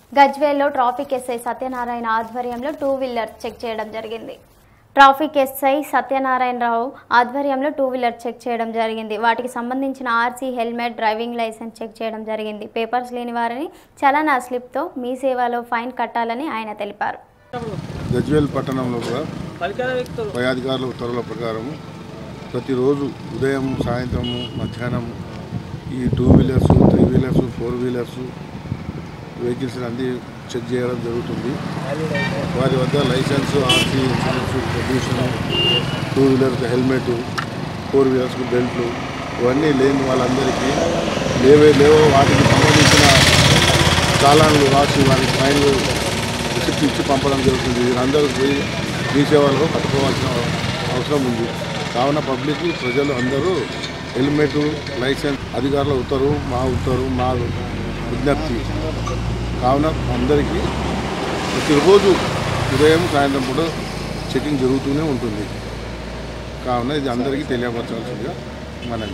గజ్వేల్లో traffic SI Satyanarayana ఆధ్వర్యంలో two wheeler check చేయడం జరిగింది ట్రాఫిక్ ఎస్ఐ సత్యనారాయణరావు ఆధ్వర్యంలో టూ వీలర్ చెక్ చేయడం జరిగింది వాటికి సంబంధించిన RC helmet driving licence check చేయడం జరిగింది పేపర్స్ లేని వారిని చలనా స్లిప్తో మీ సేవలో ఫైన్ కట్టాలని ఆయన తెలిపారు గజ్వేల్ పట్టణంలో కూడా పై అధికారుల ఉత్తర్వుల ప్రకారం ప్రతిరోజు ఉదయం సాయంత్రము మధ్యాహ్నం ఈ two wheelers three wheelers four wheelers vehicles అన్ని చెక్ చేయడం జరుగుతుంది వారి వద్ద licence RC insurance pollution two వీలర్కి హెల్మెట్ ఫోర్ వీలర్స్కి బెల్ట్లు ఇవన్నీ లేని వాళ్ళందరికీ లేవే లేవో వాటికి సంబంధించిన చాలాన్లు రాసి వారికి ఫైన్లు రిసిప్ట్ ఇచ్చి పంపడం జరుగుతుంది వీరందరూ పోయి మీ సేవలో కట్టుకోవాల్సిన అవసరం ఉంది కావున పబ్లిక్ ప్రజలు అందరూ హెల్మెట్ లైసెన్స్ అధికారుల ఉత్తర్వు మా ఉత్తర్వు మా విజ్ఞప్తి కావున అందరికీ ప్రతిరోజు ఉదయం సాయంత్రం కూడా చెకింగ్ జరుగుతూనే ఉంటుంది కావున ఇది అందరికీ తెలియపరచాల్సిందిగా మన